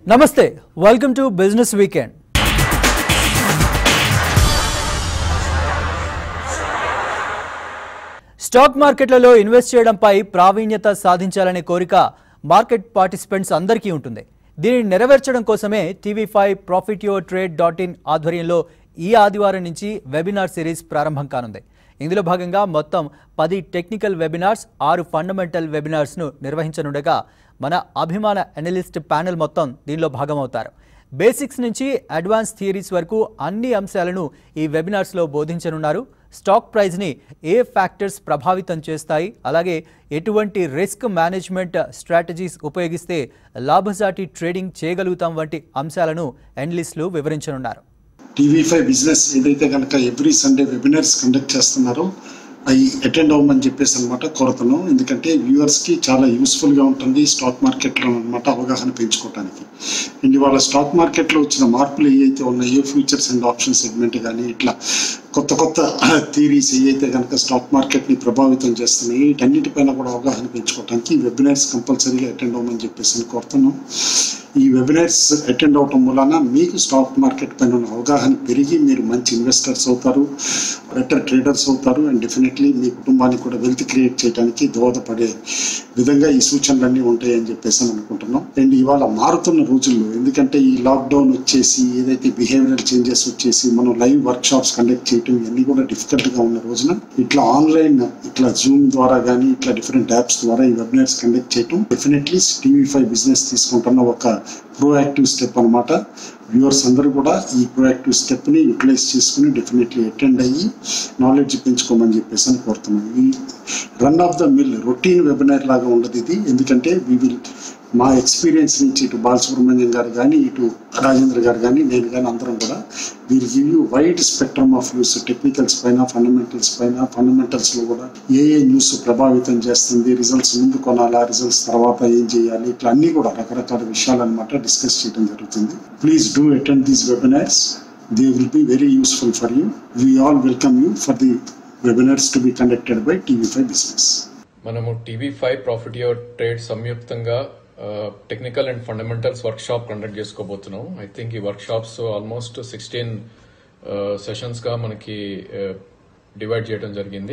నమస్తే welcome to business weekend stock మార్కెట్లలో invest చేయడంపై ప్రావీణ్యత సాధించాలనే కోరిక మార్కెట్ పార్టిసిపెంట్స్ అందరికీ ఉంటుంది దీనిని నెరవేర్చడం కోసమే TV five profit your trade dot in ఆధ్వర్యంలో ఈ ఆదివారం నుంచి వెబినార్ సిరీస్ ప్రారంభం కానుంది ఇందులో భాగంగా మొత్తం పది టెక్నికల్ వెబినార్స్ ఆరు ఫండమెంటల్ వెబినార్స్ను నిర్వహించనుండగా మన అభిమాన అనలిస్ట్ ప్యానెల్ మొత్తం దీనిలో భాగమవుతారు బేసిక్స్ నుంచి అడ్వాన్స్ థియరీస్ వరకు అన్ని అంశాలను ఈ వెబినార్స్లో బోధించనున్నారు స్టాక్ ప్రైజ్ని ఏ ఫ్యాక్టర్స్ ప్రభావితం చేస్తాయి అలాగే ఎటువంటి రిస్క్ మేనేజ్మెంట్ స్ట్రాటజీస్ ఉపయోగిస్తే లాభసాటి ట్రేడింగ్ చేయగలుగుతాం వంటి అంశాలను ఎన్లిస్టులు వివరించనున్నారు టీవీ ఫైవ్ బిజినెస్ ఏదైతే కనుక ఎవ్రీ సండే వెబినార్స్ కండక్ట్ చేస్తున్నారో అవి అటెండ్ అవ్వమని చెప్పేసి అనమాట కోరుతున్నాం ఎందుకంటే వ్యూవర్స్కి చాలా యూస్ఫుల్గా ఉంటుంది స్టాక్ మార్కెట్లో అనమాట అవగాహన పెంచుకోవడానికి అండ్ ఇవాళ స్టాక్ మార్కెట్లో వచ్చిన మార్పులు ఏవైతే ఉన్నాయో ఫ్యూచర్స్ అండ్ ఆప్షన్ సెగ్మెంట్ కానీ ఇట్లా కొత్త కొత్త థీరీస్ ఏవైతే కనుక స్టాక్ మార్కెట్ని ప్రభావితం చేస్తున్నాయి వీటన్నిటిపైన కూడా అవగాహన పెంచుకోవడానికి వెబినార్స్ కంపల్సరీగా అటెండ్ అవ్వమని చెప్పేసి అని కోరుతున్నాం ఈ వెబినార్స్ అటెండ్ అవటం వలన మీకు స్టాక్ మార్కెట్ పైన ఉన్న అవగాహన పెరిగి మీరు మంచి ఇన్వెస్టర్స్ అవుతారు బెటర్ ట్రేడర్స్ అవుతారు అండ్ డెఫినెట్లీ మీ కుటుంబానికి కూడా వెల్త్ క్రియేట్ చేయడానికి దోహదపడే విధంగా ఈ సూచనలన్నీ ఉంటాయని చెప్పేసి అని అనుకుంటున్నాం అండ్ ఇవాళ మారుతున్న రోజుల్లో ఎందుకంటే ఈ లాక్డౌన్ వచ్చేసి ఏదైతే బిహేవియరల్ చేంజెస్ వచ్చేసి మనం లైవ్ వర్క్ షాప్స్ కండక్ట్ చేయటం ఇవన్నీ కూడా డిఫికల్ట్ గా ఉన్న రోజున ఇట్లా ఆన్లైన్ ఇట్లా జూమ్ ద్వారా కానీ ఇట్లా డిఫరెంట్ యాప్స్ ద్వారా ఈ వెబినార్స్ కండక్ట్ చేయటం డెఫినెట్లీ టీవీ ఫైవ్ బిజినెస్ తీసుకుంటున్న ఒక ప్రోయాక్టివ్ స్టెప్ అన్నమాట వ్యూవర్స్ అందరూ కూడా ఈ ప్రోయాక్టివ్ స్టెప్ని యూటిలైజ్ చేసుకుని డెఫినెట్లీ అటెండ్ అయ్యి నాలెడ్జ్ పెంచుకోమని చెప్పేసి అని కోరుతున్నాను ఈ run of the mill routine webinar లాగా ఉండదు ఇది ఎందుకంటే వీ విల్ మా ఎక్స్పీరియన్స్ నుంచి ఇటు బాలసుబ్రహ్మణ్యం గారు కానీ ఇటు రాజేంద్ర గారు కానీ నేను కానీ అందరం కూడా we'll give you wide spectrum of news technicals పైన ఫండమెంటల్స్ పైన ఫండమెంటల్స్లో కూడా ఏ ఏ న్యూస్ ప్రభావితం చేస్తుంది రిజల్ట్స్ ముందు కొనాలా రిజల్ట్స్ తర్వాత ఏం చేయాలి ఇట్లా అన్నీ కూడా రకరకాల విషయాలు అనమాట డిస్కస్ చేయడం జరుగుతుంది please do attend these webinars they will be very useful for you we all welcome you for the webinars to be conducted by TV five business మనము TV five profit your trade సంయుక్తంగా technical and fundamentals workshop conduct చేసుకోబోతున్నాం I think ఈ workshops almost sixteen sessions గా మనకి divide చేయడం జరిగింది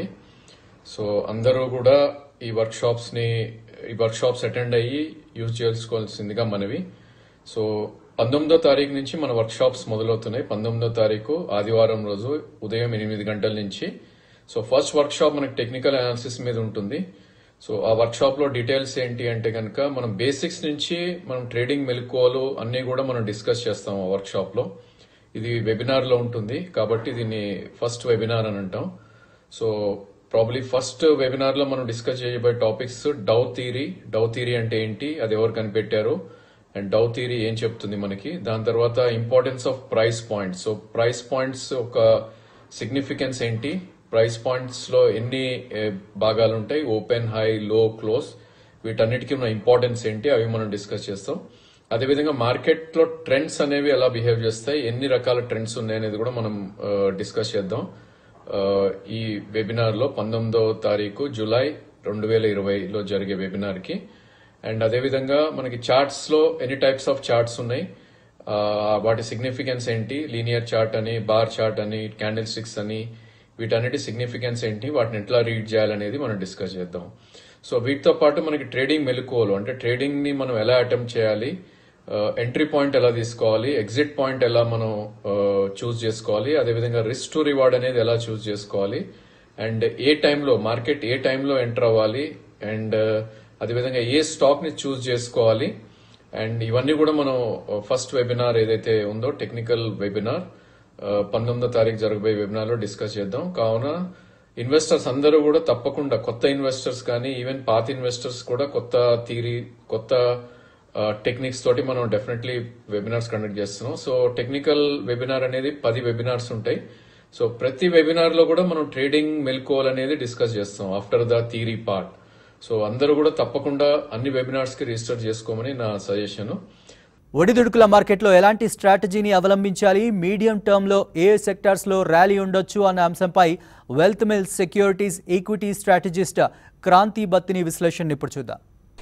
so అందరూ కూడా ఈ వర్క్ షాప్స్ ని ఈ వర్క్ షాప్స్ అటెండ్ అయ్యి యూజ్ చేసుకోవాల్సిందిగా మనవి సో పంతొమ్మిదో తారీఖు నుంచి మన వర్క్ షాప్స్ మొదలవుతున్నాయి పంతొమ్మిదో తారీఖు ఆదివారం రోజు ఉదయం ఎనిమిది గంటల నుంచి సో ఫస్ట్ వర్క్ షాప్ మనకి టెక్నికల్ అనాలిసిస్ మీద ఉంటుంది సో ఆ వర్క్ షాప్ లో డీటెయిల్స్ ఏంటి అంటే కనుక మనం బేసిక్స్ నుంచి మనం ట్రేడింగ్ మెలకువలు అన్ని కూడా మనం డిస్కస్ చేస్తాం ఆ వర్క్ షాప్ లో ఇది వెబినార్ లో ఉంటుంది కాబట్టి దీన్ని ఫస్ట్ వెబినార్ అని అంటాం సో ప్రాబ్లీ ఫస్ట్ వెబినార్ లో మనం డిస్కస్ చేయబోయే topics Dow theory Dow theory అంటే ఏంటి అది ఎవరు కనిపెట్టారు అండ్ డౌ థీరీ ఏం చెప్తుంది మనకి దాని తర్వాత importance of price points so price points ఒక సిగ్నిఫికెన్స్ ఏంటి ప్రైస్ పాయింట్స్ లో ఎన్ని ఏ, భాగాలు ఉంటాయి ఓపెన్ హై లో క్లోజ్ వీటన్నిటికీ ఉన్న ఇంపార్టెన్స్ ఏంటి అవి మనం డిస్కస్ చేస్తాం అదేవిధంగా మార్కెట్ లో ట్రెండ్స్ అనేవి ఎలా బిహేవ్ చేస్తాయి ఎన్ని రకాల ట్రెండ్స్ ఉన్నాయి అనేది కూడా మనం డిస్కస్ చేద్దాం ఆ, ఈ వెబినార్ లో పంతొమ్మిదో తారీఖు జూలై రెండు వేల ఇరవైలో జరిగే వెబినార్ కి అండ్ అదేవిధంగా మనకి చార్ట్స్ లో ఎన్ని టైప్స్ ఆఫ్ చార్ట్స్ ఉన్నాయి ఆ, వాటి సిగ్నిఫికెన్స్ ఏంటి లీనియర్ చార్ట్ అని బార్ చార్ట్ అని క్యాండిల్ స్టిక్స్ అని వీటన్నిటి సిగ్నిఫికెన్స్ ఏంటి వాటిని ఎట్లా రీడ్ చేయాలనేది మనం డిస్కస్ చేద్దాం సో వీటితో పాటు మనకి ట్రేడింగ్ మెలకువలు అంటే ట్రేడింగ్ ని మనం ఎలా అటెంప్ట్ చేయాలి ఎంట్రీ పాయింట్ ఎలా తీసుకోవాలి ఎగ్జిట్ పాయింట్ ఎలా మనం చూస్ చేసుకోవాలి అదేవిధంగా రిస్క్ టు రివార్డ్ అనేది ఎలా చూస్ చేసుకోవాలి అండ్ ఏ టైంలో మార్కెట్ ఏ టైంలో ఎంటర్ అవ్వాలి అండ్ అదేవిధంగా ఏ స్టాక్ ని చూస్ చేసుకోవాలి అండ్ ఇవన్నీ కూడా మనం ఫస్ట్ వెబినార్ ఏదైతే ఉందో టెక్నికల్ వెబినార్ పంతొమ్మిదో తారీఖు జరగబోయే వెబినార్ లో డిస్కస్ చేద్దాం కావున ఇన్వెస్టర్స్ అందరూ కూడా తప్పకుండా కొత్త ఇన్వెస్టర్స్ కానీ ఈవెన్ పాత ఇన్వెస్టర్స్ కూడా కొత్త థీరీ కొత్త టెక్నిక్స్ తోటి మనం డెఫినెట్లీ వెబినార్స్ కండక్ట్ చేస్తున్నాం సో టెక్నికల్ వెబినార్ అనేది పది వెబినార్స్ ఉంటాయి సో ప్రతి వెబినార్ లో కూడా మనం ట్రేడింగ్ మెల్కోల్ అనేది డిస్కస్ చేస్తాం after the theory part so అందరూ కూడా తప్పకుండా అన్ని వెబినార్స్ కి రిజిస్టర్ చేసుకోమని నా సజెషన్ ఒడిదుడుకుల మార్కెట్లో ఎలాంటి స్ట్రాటజీని అవలంబించాలి మీడియం టర్మ్లో ఏ సెక్టార్స్లో ర్యాలీ ఉండొచ్చు అన్న అంశంపై wealth mill securities equity strategist Kranthi Battini విశ్లేషణ ఇప్పుడు చూద్దాం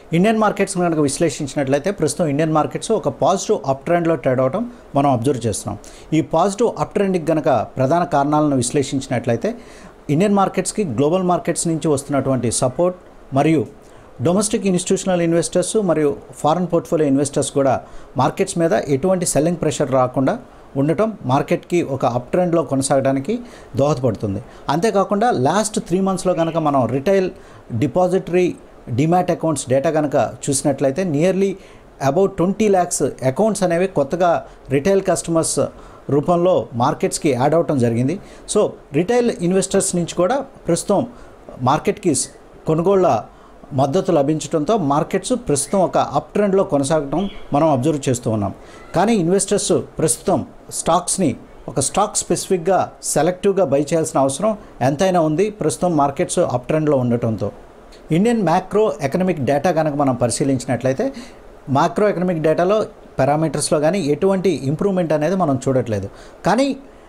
ఇండియన్ మార్కెట్స్ కనుక విశ్లేషించినట్లయితే ప్రస్తుతం ఇండియన్ మార్కెట్స్ ఒక పాజిటివ్ అప్ ట్రెండ్లో ట్రేడ్ అవడం మనం అబ్జర్వ్ చేస్తున్నాం ఈ పాజిటివ్ అప్ ట్రెండ్కి కనుక ప్రధాన కారణాలను విశ్లేషించినట్లయితే ఇండియన్ మార్కెట్స్కి గ్లోబల్ మార్కెట్స్ నుంచి వస్తున్నటువంటి సపోర్ట్ మరియు డొమెస్టిక్ ఇన్స్టిట్యూషనల్ ఇన్వెస్టర్స్ మరియు ఫారెన్ పోర్ట్ఫోలియో ఇన్వెస్టర్స్ కూడా మార్కెట్స్ మీద ఎటువంటి సెల్లింగ్ ప్రెషర్ రాకుండా ఉండటం మార్కెట్కి ఒక అప్ ట్రెండ్లో కొనసాగడానికి దోహదపడుతుంది అంతేకాకుండా లాస్ట్ త్రీ మంత్స్లో కనుక మనం retail depository demat accounts data కనుక చూసినట్లయితే nearly about twenty lakhs accounts అనేవి కొత్తగా రిటైల్ కస్టమర్స్ రూపంలో మార్కెట్స్కి యాడ్ అవటం జరిగింది సో రిటైల్ ఇన్వెస్టర్స్ నుంచి కూడా ప్రస్తుతం మార్కెట్కి స్- కొనుగోళ్ల మద్దతు లభించడంతో మార్కెట్స్ ప్రస్తుతం ఒక అప్ ట్రెండ్లో కొనసాగటం మనం అబ్జర్వ్ చేస్తూ ఉన్నాం కానీ ఇన్వెస్టర్స్ ప్రస్తుతం స్టాక్స్ని ఒక స్టాక్ స్పెసిఫిక్గా సెలెక్టివ్గా బై చేయాల్సిన అవసరం ఎంతైనా ఉంది ప్రస్తుతం మార్కెట్స్ అప్ ట్రెండ్లో ఉండటంతో ఇండియన్ మ్యాక్రో ఎకనమిక్ డేటా కనుక మనం పరిశీలించినట్లయితే మ్యాక్రో ఎకనమిక్ డేటాలో పారామీటర్స్లో కానీ ఎటువంటి ఇంప్రూవ్మెంట్ అనేది మనం చూడట్లేదు కానీ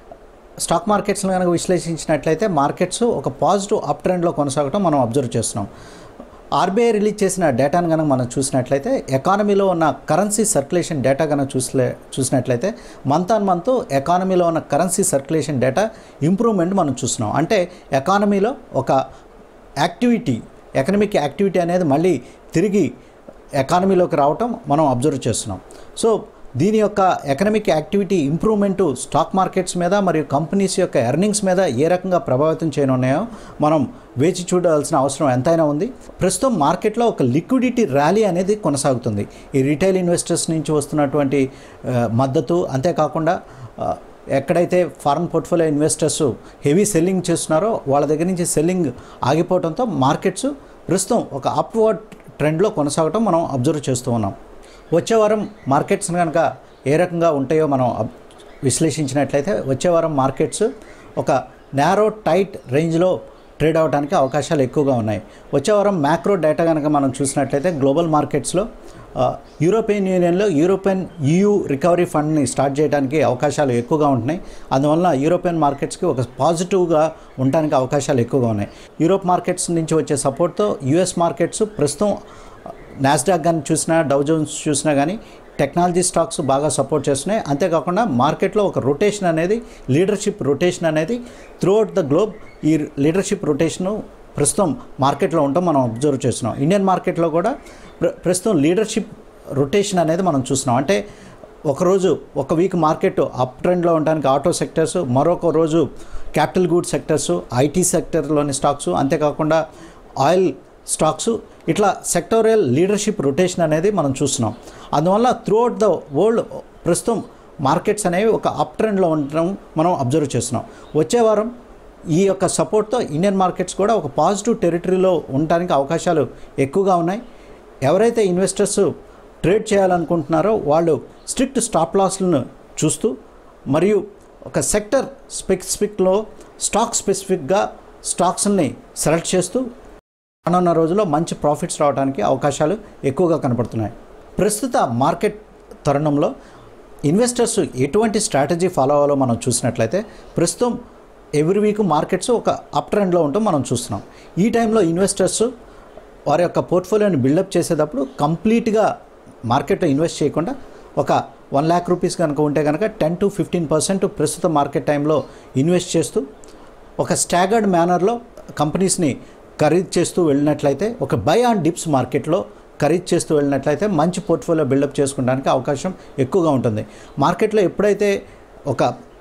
స్టాక్ మార్కెట్స్ని కనుక విశ్లేషించినట్లయితే మార్కెట్స్ ఒక పాజిటివ్ అప్ ట్రెండ్లో కొనసాగటం మనం అబ్జర్వ్ చేస్తున్నాం ఆర్బీఐ రిలీజ్ చేసిన డేటాను కనుక మనం చూసినట్లయితే ఎకానమీలో ఉన్న కరెన్సీ సర్క్యులేషన్ డేటా కనుక చూసలే చూసినట్లయితే మంత్ ఆన్ మంత్ ఎకానమీలో ఉన్న కరెన్సీ సర్క్యులేషన్ డేటా ఇంప్రూవ్మెంట్ మనం చూస్తున్నాం అంటే ఎకానమీలో ఒక యాక్టివిటీ ఎకనమిక్ యాక్టివిటీ అనేది మళ్ళీ తిరిగి ఎకానమీలోకి రావటం మనం అబ్జర్వ్ చేస్తున్నాం సో దీని యొక్క economic activity improvement stock markets మీద మరియు కంపెనీస్ యొక్క ఎర్నింగ్స్ మీద ఏ రకంగా ప్రభావితం చేయనున్నాయో మనం వేచి చూడాల్సిన అవసరం ఎంతైనా ఉంది ప్రస్తుతం మార్కెట్లో ఒక లిక్విడిటీ ర్యాలీ అనేది కొనసాగుతుంది ఈ రీటైల్ ఇన్వెస్టర్స్ నుంచి వస్తున్నటువంటి ఆ, మద్దతు అంతేకాకుండా ఆ, ఎక్కడైతే foreign portfolio investors heavy selling చేస్తున్నారో వాళ్ళ దగ్గర నుంచి సెల్లింగ్ ఆగిపోవడంతో మార్కెట్స్ ప్రస్తుతం ఒక అప్వర్డ్ ట్రెండ్లో కొనసాగటం మనం అబ్జర్వ్ చేస్తూ ఉన్నాం వచ్చే వారం మార్కెట్స్ కనుక ఏ రకంగా ఉంటాయో మనం అబ్- విశ్లేషించినట్లయితే వచ్చే వారం మార్కెట్స్ ఒక నేరో టైట్ రేంజ్లో ట్రేడ్ అవడానికి అవకాశాలు ఎక్కువగా ఉన్నాయి వచ్చే వారం మ్యాక్రో డేటా కనుక మనం చూసినట్లయితే గ్లోబల్ మార్కెట్స్లో ఆ, యూరోపియన్ యూనియన్లో యూరోపియన్ యూయూ రికవరీ ఫండ్ని స్టార్ట్ చేయడానికి అవకాశాలు ఎక్కువగా ఉంటున్నాయి అందువల్ల యూరోపియన్ మార్కెట్స్కి ఒక పాజిటివ్గా ఉండడానికి అవకాశాలు ఎక్కువగా ఉన్నాయి యూరోప్ మార్కెట్స్ నుంచి వచ్చే సపోర్ట్తో యుఎస్ మార్కెట్స్ ప్రస్తుతం నాస్డాక్ కానీ చూసినా డౌ జోన్స్ చూసినా కానీ టెక్నాలజీ స్టాక్స్ బాగా సపోర్ట్ చేస్తున్నాయి అంతేకాకుండా మార్కెట్లో ఒక రొటేషన్ అనేది లీడర్షిప్ రొటేషన్ అనేది త్రూఅవుట్ ద గ్లోబ్ ఈ లీడర్షిప్ రొటేషను ప్రస్తుతం మార్కెట్లో ఉండటం మనం అబ్జర్వ్ చేస్తున్నాం ఇండియన్ మార్కెట్లో కూడా ప్ర ప్రస్తుతం లీడర్షిప్ రొటేషన్ అనేది మనం చూస్తున్నాం అంటే ఒకరోజు ఒక వీక్ మార్కెట్ అప్ ట్రెండ్లో ఉండడానికి ఆటో సెక్టర్స్ మరొక రోజు క్యాపిటల్ గూడ్స్ సెక్టర్స్ ఐటీ సెక్టర్లోని స్టాక్స్ అంతేకాకుండా ఆయిల్ స్టాక్స్ ఇట్లా సెక్టోరియల్ లీడర్షిప్ రొటేషన్ అనేది మనం చూస్తున్నాం అందువల్ల త్రూఅవుట్ ద వరల్డ్ ప్రస్తుతం మార్కెట్స్ అనేవి ఒక అప్ ట్రెండ్లో ఉండడం మనం అబ్జర్వ్ చేస్తున్నాం వచ్చే వారం ఈ యొక్క సపోర్ట్తో ఇండియన్ మార్కెట్స్ కూడా ఒక పాజిటివ్ టెరిటరీలో ఉండడానికి అవకాశాలు ఎక్కువగా ఉన్నాయి ఎవరైతే ఇన్వెస్టర్స్ ట్రేడ్ చేయాలనుకుంటున్నారో వాళ్ళు స్ట్రిక్ట్ స్టాప్ లాస్లను చూస్తూ మరియు ఒక సెక్టర్ స్పెసిఫిక్లో స్టాక్ స్పెసిఫిక్గా స్టాక్స్ని సెలెక్ట్ చేస్తూ రానున్న రోజుల్లో మంచి ప్రాఫిట్స్ రావడానికి అవకాశాలు ఎక్కువగా కనపడుతున్నాయి ప్రస్తుత మార్కెట్ తరుణంలో ఇన్వెస్టర్స్ ఎటువంటి స్ట్రాటజీ ఫాలో అవ్వాలో మనం చూసినట్లయితే ప్రస్తుతం ఎవ్రీ వీక్ మార్కెట్స్ ఒక అప్ ట్రెండ్లో ఉండటం మనం చూస్తున్నాం ఈ టైంలో ఇన్వెస్టర్స్ వారి యొక్క పోర్ట్ఫోలియోని బిల్డప్ చేసేటప్పుడు కంప్లీట్గా మార్కెట్లో ఇన్వెస్ట్ చేయకుండా ఒక వన్ ల్యాక్ రూపీస్ కనుక ఉంటే కనుక టెన్ టు ఫిఫ్టీన్ పర్సెంట్ ప్రస్తుత మార్కెట్ టైంలో ఇన్వెస్ట్ చేస్తూ ఒక స్టాగర్డ్ మేనర్లో కంపెనీస్ని ఖరీదు చేస్తూ వెళ్ళినట్లయితే ఒక బై ఆన్ డిప్స్ మార్కెట్లో ఖరీదు చేస్తూ వెళ్ళినట్లయితే మంచి పోర్ట్ఫోలియో బిల్డప్ చేసుకోవడానికి అవకాశం ఎక్కువగా ఉంటుంది మార్కెట్లో ఎప్పుడైతే ఒక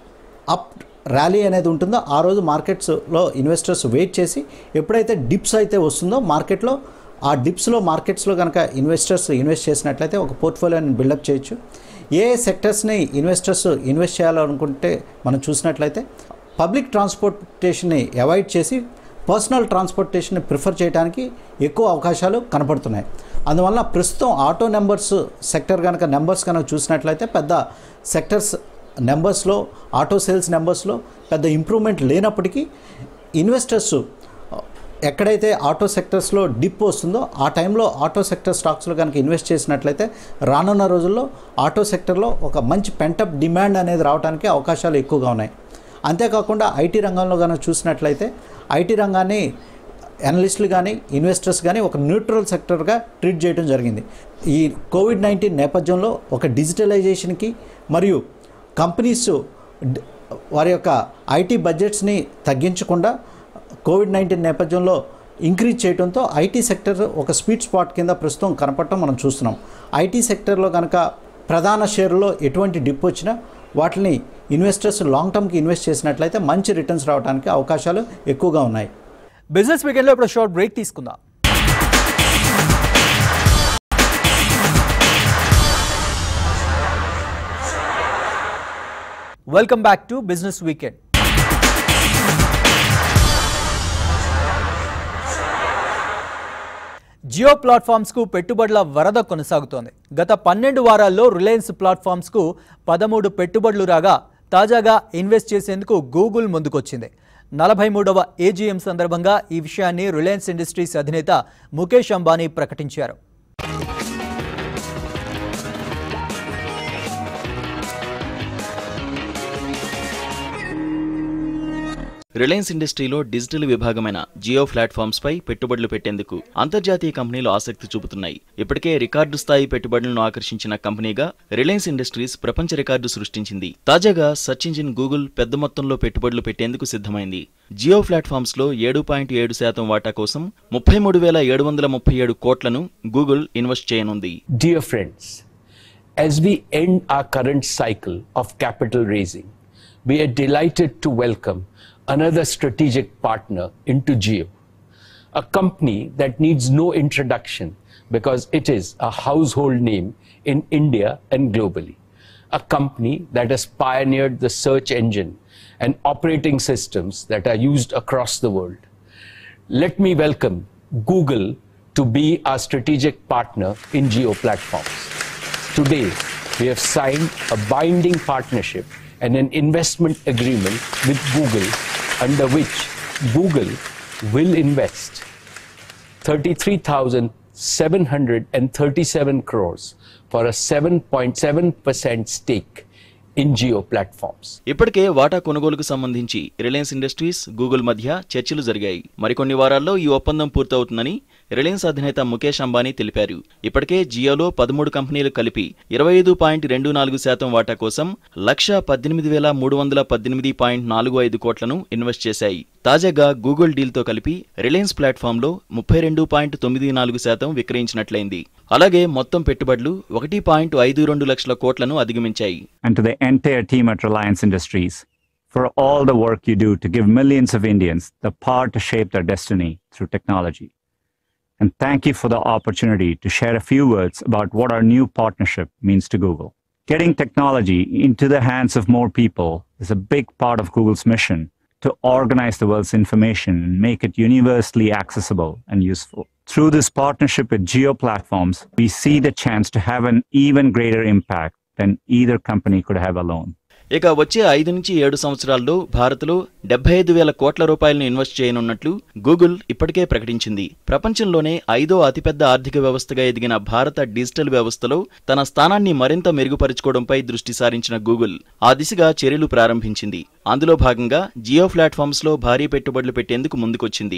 అప్ ర్యాలీ అనేది ఉంటుందో ఆ రోజు మార్కెట్స్లో ఇన్వెస్టర్స్ వెయిట్ చేసి ఎప్పుడైతే డిప్స్ అయితే వస్తుందో మార్కెట్లో ఆ డిప్స్లో మార్కెట్స్లో కనుక ఇన్వెస్టర్స్ ఇన్వెస్ట్ చేసినట్లయితే ఒక పోర్ట్ఫోలియోని బిల్డప్ చేయొచ్చు ఏ సెక్టర్స్ని ఇన్వెస్టర్స్ ఇన్వెస్ట్ చేయాలనుకుంటే మనం చూసినట్లయితే పబ్లిక్ ట్రాన్స్పోర్టేషన్ని అవాయిడ్ చేసి పర్సనల్ ట్రాన్స్పోర్టేషన్ని ప్రిఫర్ చేయడానికి ఎక్కువ అవకాశాలు కనపడుతున్నాయి అందువల్ల ప్రస్తుతం ఆటో నెంబర్స్ సెక్టర్ కనుక నెంబర్స్ కనుక చూసినట్లయితే పెద్ద సెక్టర్స్ నెంబర్స్లో ఆటో సేల్స్ నెంబర్స్లో పెద్ద ఇంప్రూవ్మెంట్ లేనప్పటికీ ఇన్వెస్టర్స్ ఎక్కడైతే ఆటో సెక్టర్స్లో డిప్ వస్తుందో ఆ టైంలో ఆటో సెక్టర్ స్టాక్స్లో కనుక ఇన్వెస్ట్ చేసినట్లయితే రానున్న రోజుల్లో ఆటో సెక్టర్లో ఒక మంచి పెంటప్ డిమాండ్ అనేది రావడానికి అవకాశాలు ఎక్కువగా ఉన్నాయి అంతేకాకుండా ఐటీ రంగంలో కనుక చూసినట్లయితే ఐటీ రంగాన్ని అనలిస్టులు కానీ ఇన్వెస్టర్స్ కానీ ఒక న్యూట్రల్ సెక్టర్గా ట్రీట్ చేయడం జరిగింది ఈ కోవిడ్ నైన్టీన్ నేపథ్యంలో ఒక డిజిటలైజేషన్కి మరియు కంపెనీస్ డ్- వారి యొక్క ఐటీ బడ్జెట్స్ని తగ్గించకుండా కోవిడ్ నైన్టీన్ నేపథ్యంలో ఇంక్రీజ్ చేయడంతో ఐటీ సెక్టర్ ఒక స్వీట్ స్పాట్ కింద ప్రస్తుతం కనపడటం మనం చూస్తున్నాం ఐటీ సెక్టర్లో కనుక ప్రధాన షేర్లో ఎటువంటి డిప్ వచ్చినా వాటిని ఇన్వెస్టర్స్ లాంగ్ టర్మ్కి ఇన్వెస్ట్ చేసినట్లయితే మంచి రిటర్న్స్ రావడానికి అవకాశాలు ఎక్కువగా ఉన్నాయి బిజినెస్ వీకెండ్లో ఇప్పుడు షార్ట్ బ్రేక్ తీసుకుందాం welcome back to business weekend Jio ప్లాట్ఫామ్స్కు పెట్టుబడుల వరద కొనసాగుతోంది గత పన్నెండు వారాల్లో రిలయన్స్ ప్లాట్ఫామ్స్కు పదమూడు పెట్టుబడులు రాగా తాజాగా ఇన్వెస్ట్ చేసేందుకు గూగుల్ ముందుకొచ్చింది నలభై మూడవ ఏజీఎం సందర్భంగా ఈ విషయాన్ని రిలయన్స్ ఇండస్ట్రీస్ అధినేత ముఖేష్ అంబానీ ప్రకటించారు రిలయన్స్ ఇండస్ట్రీలో డిజిటల్ విభాగమైన జియో ప్లాట్ఫామ్స్ పై పెట్టుబడులు పెట్టేందుకు అంతర్జాతీయ కంపెనీలు ఆసక్తి చూపుతున్నాయి ఇప్పటికే రికార్డు స్థాయి పెట్టుబడులను ఆకర్షించిన కంపెనీగా రిలయన్స్ ఇండస్ట్రీస్ ప్రపంచ రికార్డు సృష్టించింది తాజాగా సెర్చ్ ఇంజిన్ గూగుల్ పెద్ద మొత్తంలో పెట్టుబడులు పెట్టేందుకు సిద్ధమైంది జియో ప్లాట్ఫామ్స్ లో ఏడు పాయింట్ ఏడు శాతం వాటా కోసం ముప్పై మూడు వేల ఏడు వందల ముప్పై ఏడు కోట్లను గూగుల్ ఇన్వెస్ట్ చేయనుంది Dear friends, as we end our current cycle of capital raising, we are delighted to welcome another strategic partner into Geo, a company that needs no introduction because it is a household name in India and globally. A company that has pioneered the search engine and operating systems that are used across the world. Let me welcome Google to be our strategic partner in Geo platforms. Today, we have signed a binding partnership and an investment agreement with Google under which Google will invest 33,737 crores for a 7.7% stake in Geo platforms. ఇప్పటికే వాటా కొనుగోలుకు సంబంధించి Reliance industries Google మధ్య చర్చలు జరిగాయి మరికొన్ని వారాల్లో ఈ ఒప్పందం పూర్తవుతుందని రిలయన్స్ అధినేత ముఖేష్ అంబానీ తెలిపారు ఇప్పటికే జియోలో పదమూడు కంపెనీలు కలిపి ఇరవై ఐదు పాయింట్ రెండు నాలుగు శాతం వాటా కోసం లక్ష పద్దెనిమిది వేల మూడు వందల పద్దెనిమిది పాయింట్ నాలుగు ఐదు కోట్లను ఇన్వెస్ట్ చేశాయి తాజాగా గూగుల్ డీల్తో కలిపి రిలయన్స్ ప్లాట్ఫామ్లో ముప్పై రెండు పాయింట్ తొమ్మిది నాలుగు శాతం విక్రయించినట్లయింది అలాగే మొత్తం పెట్టుబడులు ఒకటి పాయింట్ ఐదు రెండు లక్షల కోట్లను అధిగమించాయి and to the entire team at Reliance Industries for all the work you do to give millions of Indians the power to shape their destiny through technology. And thank you for the opportunity to share a few words about what our new partnership means to Google. Getting technology into the hands of more people is a big part of Google's mission to organize the world's information and make it universally accessible and useful. Through this partnership with Geo Platforms, we see the chance to have an even greater impact than either company could have alone. ఇక వచ్చే ఐదు నుంచి ఏడు సంవత్సరాల్లో భారత్లో డెబ్బై ఐదు వేల కోట్ల రూపాయలను ఇన్వెస్ట్ చేయనున్నట్లు గూగుల్ ఇప్పటికే ప్రకటించింది ప్రపంచంలోనే ఐదో అతిపెద్ద ఆర్థిక వ్యవస్థగా ఎదిగిన భారత డిజిటల్ వ్యవస్థలో తన స్థానాన్ని మరింత మెరుగుపరుచుకోవడంపై దృష్టి సారించిన గూగుల్ ఆ దిశగా చర్యలు ప్రారంభించింది అందులో భాగంగా జియో ప్లాట్ఫామ్స్ లో భారీ పెట్టుబడులు పెట్టేందుకు ముందుకొచ్చింది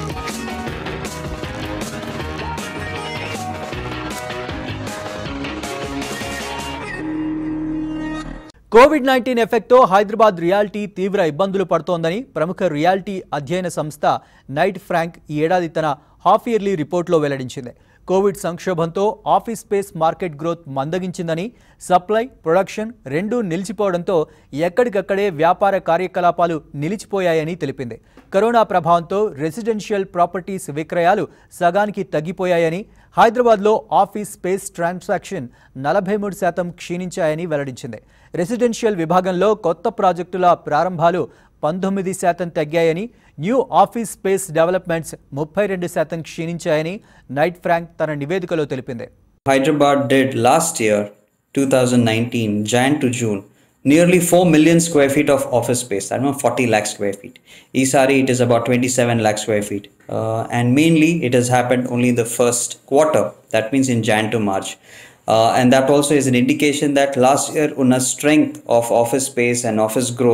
కోవిడ్ నైన్టీన్ ఎఫెక్ట్తో హైదరాబాద్ రియాలిటీ తీవ్ర ఇబ్బందులు పడుతోందని ప్రముఖ రియాలిటీ అధ్యయన సంస్థ నైట్ ఫ్రాంక్ ఈ ఏడాది తన హాఫ్ ఇయర్లీ రిపోర్ట్లో వెల్లడించింది కోవిడ్ సంక్షోభంతో ఆఫీస్ స్పేస్ మార్కెట్ గ్రోత్ మందగించిందని సప్లై ప్రొడక్షన్ రెండూ నిలిచిపోవడంతో ఎక్కడికక్కడే వ్యాపార కార్యకలాపాలు నిలిచిపోయాయని తెలిపింది కరోనా ప్రభావంతో రెసిడెన్షియల్ ప్రాపర్టీస్ విక్రయాలు సగానికి తగ్గిపోయాయని హైదరాబాద్లో ఆఫీస్ స్పేస్ ట్రాన్సాక్షన్ నలభై మూడు శాతం క్షీణించాయని వెల్లడించింది రెసిడెన్షియల్ విభాగంలో కొత్త ప్రాజెక్టుల ప్రారంభాలు పంతొమ్మిది శాతం తగ్గాయని న్యూ ఆఫీస్ స్పేస్ డెవలప్మెంట్స్ ముప్పై రెండు శాతం క్షీణించాయని నైట్ ఫ్రాంక్ తన నివేదికలో తెలిపింది Hyderabad did last year, 2019, Jan to June, nearly 4 million square feet of office space. I don't know, 40 lakh square feet. Isari, it is about 27 lakh square feet. Uh, and mainly, it has happened only in the first quarter. That means in Jan to March. Uh, and that also is an indication that last year, una strength of office space and office growth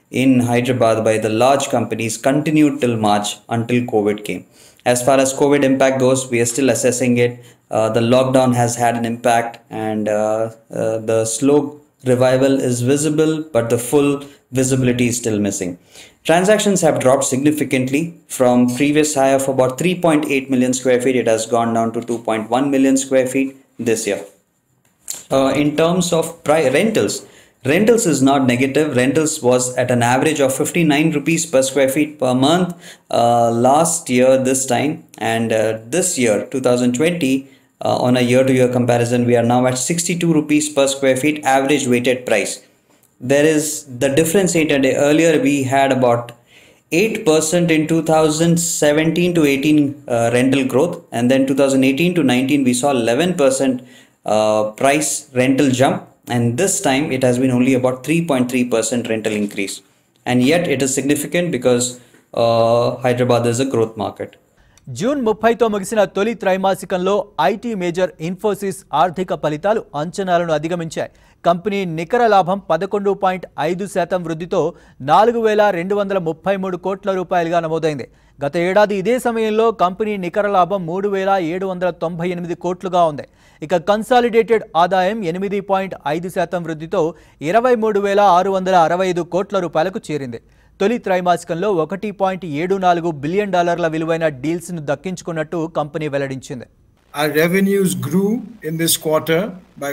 in Hyderabad by the large companies continued till March until COVID came. As far as COVID impact goes, we are still assessing it. Uh, the lockdown has had an impact, and uh, uh, the slow revival is visible, but the full visibility is still missing. Transactions have dropped significantly from previous high of about 3.8 million square feet. It has gone down to 2.1 million square feet this year. Uh, in terms of pri- rentals, rentals is not negative. Rentals was at an average of 59 rupees per square feet per month uh, last year, this time, and uh, this year, 2020. Uh, on a year-to-year comparison, we are now at 62 rupees per square feet average weighted price. There is the difference in a day. Earlier, we had about 8% in 2017 to 18 uh, rental growth, and then 2018 to 19 we saw 11% uh, price rental jump, and this time it has been only about 3.3% rental increase, and yet it is significant because uh, Hyderabad is a growth market. June ముప్పైతో ముగిసిన తొలి త్రైమాసికంలో IT major Infosys ఆర్థిక ఫలితాలు అంచనాలను అధిగమించాయి company నికర లాభం పదకొండు పాయింట్ ఐదు శాతం వృద్ధితో నాలుగు వేల రెండు వందల ముప్పై మూడు కోట్ల రూపాయలుగా నమోదైంది గత ఏడాది ఇదే సమయంలో కంపెనీ నికర లాభం మూడు వేల ఏడు వందల తొంభై ఎనిమిది కోట్లుగా ఉంది ఇక కన్సాలిడేటెడ్ ఆదాయం ఎనిమిది పాయింట్ ఐదు శాతం వృద్ధితో ఇరవై మూడు వేల ఆరు వందల అరవై ఐదు కోట్ల రూపాయలకు చేరింది తొలి త్రైమాసికంలో ఒకటి పాయింట్ ఏడు నాలుగు బిలియన్ డాలర్ల విలువైన డీల్స్ను దక్కించుకున్నట్టు కంపెనీ వెల్లడించింది Our revenues grew in this quarter by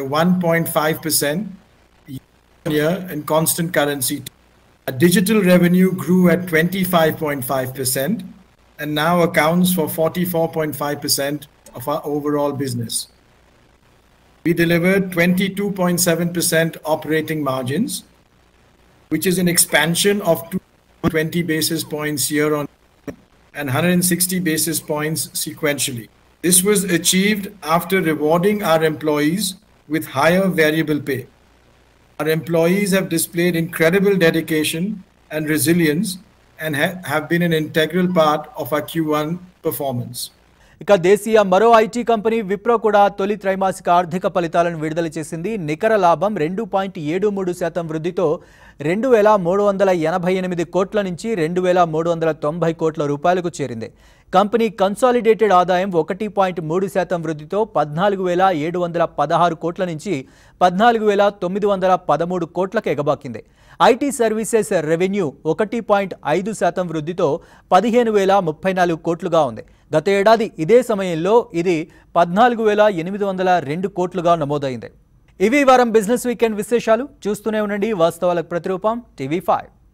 1.5% year in constant currency. Our digital revenue grew at 25.5% and now accounts for 44.5% of our overall business. We delivered 22.7% operating margins, which is an expansion of 20 basis points year on and 160 basis points sequentially. This was achieved after rewarding our employees with higher variable pay. Our employees have displayed incredible dedication and resilience and ha- have been an integral part of our Q1 performance. ఇక దేశీయ మరో IT company Wipro కూడా తొలి త్రైమాసిక ఆర్థిక ఫలితాలను విడుదల చేసింది నికర లాభం రెండు పాయింట్ ఏడు మూడు శాతం వృద్ధితో రెండు వేల మూడు వందల ఎనభై ఎనిమిది కోట్ల నుంచి రెండు వేల మూడు వందల తొంభై కోట్ల రూపాయలకు చేరింది కంపెనీ కన్సాలిడేటెడ్ ఆదాయం ఒకటి పాయింట్ మూడు శాతం వృద్ధితో పద్నాలుగు వేల ఏడు వందల పదహారు కోట్ల నుంచి పద్నాలుగు వేల తొమ్మిది వందల పదమూడు కోట్లకు ఎగబాకింది ఐటీ సర్వీసెస్ రెవెన్యూ ఒకటి పాయింట్ ఐదు శాతం వృద్ధితో పదిహేను వేల ముప్పై నాలుగు కోట్లుగా ఉంది గత ఏడాది ఇదే సమయంలో ఇది పద్నాలుగు వేల ఎనిమిది వందల రెండు కోట్లుగా నమోదైంది ఇవి ఈ వారం బిజినెస్ వీకెండ్ విశేషాలు చూస్తూనే ఉండండి వాస్తవాలకు ప్రతిరూపం టీవీ ఫైవ్